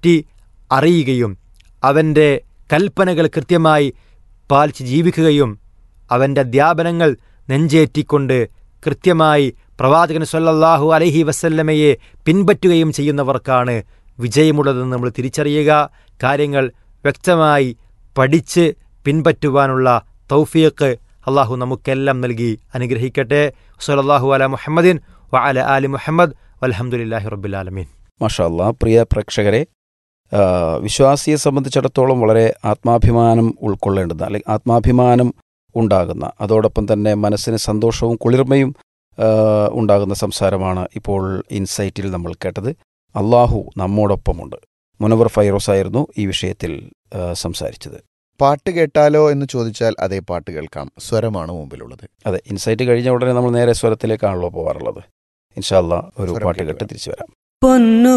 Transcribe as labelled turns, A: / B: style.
A: പറ്റി അറിയുകയും അവൻ്റെ കൽപ്പനകൾ കൃത്യമായി പാലിച്ച് ജീവിക്കുകയും അവൻ്റെ അധ്യാപനങ്ങൾ നെഞ്ചേറ്റിക്കൊണ്ട് കൃത്യമായി പ്രവാചകൻ സല്ലല്ലാഹു അലൈഹി വസല്ലമയെ പിൻപറ്റുകയും ചെയ്യുന്നവർക്കാണ് വിജയമുള്ളതെന്ന് നമ്മൾ തിരിച്ചറിയുക കാര്യങ്ങൾ വ്യക്തമായി പഠിച്ച് പിൻപറ്റുവാനുള്ള തൗഫീഖ് അള്ളാഹു നമുക്കെല്ലാം നൽകി അനുഗ്രഹിക്കട്ടെ സല്ലല്ലാഹു അല മുഹമ്മദിൻ വ അല ആലി മുഹമ്മദ് വൽഹംദുലില്ലാഹി റബ്ബിൽ ആലമീൻ
B: മാഷാല്ല പ്രിയ പ്രേക്ഷകരെ ആ, വിശ്വാസിയെ സംബന്ധിച്ചിടത്തോളം വളരെ ആത്മാഭിമാനം ഉൾക്കൊള്ളേണ്ടുന്ന അല്ലെങ്കിൽ ആത്മാഭിമാനം ഉണ്ടാകുന്ന അതോടൊപ്പം തന്നെ മനസ്സിന് സന്തോഷവും കുളിർമയും ആ, ഉണ്ടാകുന്ന സംസാരമാണ് ഇപ്പോൾ ഇൻസൈറ്റിൽ നമ്മൾ കേട്ടത് അള്ളാഹു നമ്മോടൊപ്പമുണ്ട് മുനവർ ഫൈറോസ് ആയിരുന്നു ഈ വിഷയത്തിൽ ആ, സംസാരിച്ചത്
C: പാട്ട് കേട്ടാലോ എന്ന് ചോദിച്ചാൽ അതേ പാട്ട് കേൾക്കാം സ്വരമാണ് മുമ്പിലുള്ളത്
B: അതെ ഇൻസൈറ്റ് കഴിഞ്ഞ ഉടനെ നമ്മൾ നേരെ സ്വരത്തിലേക്കാണല്ലോ പോകാറുള്ളത് ഇൻഷാല്ല ഒരു
C: സ്വരം
B: പാട്ട്
C: കേൾക്കുക.
B: കേട്ട് തിരിച്ചു വരാം
D: പൊന്നു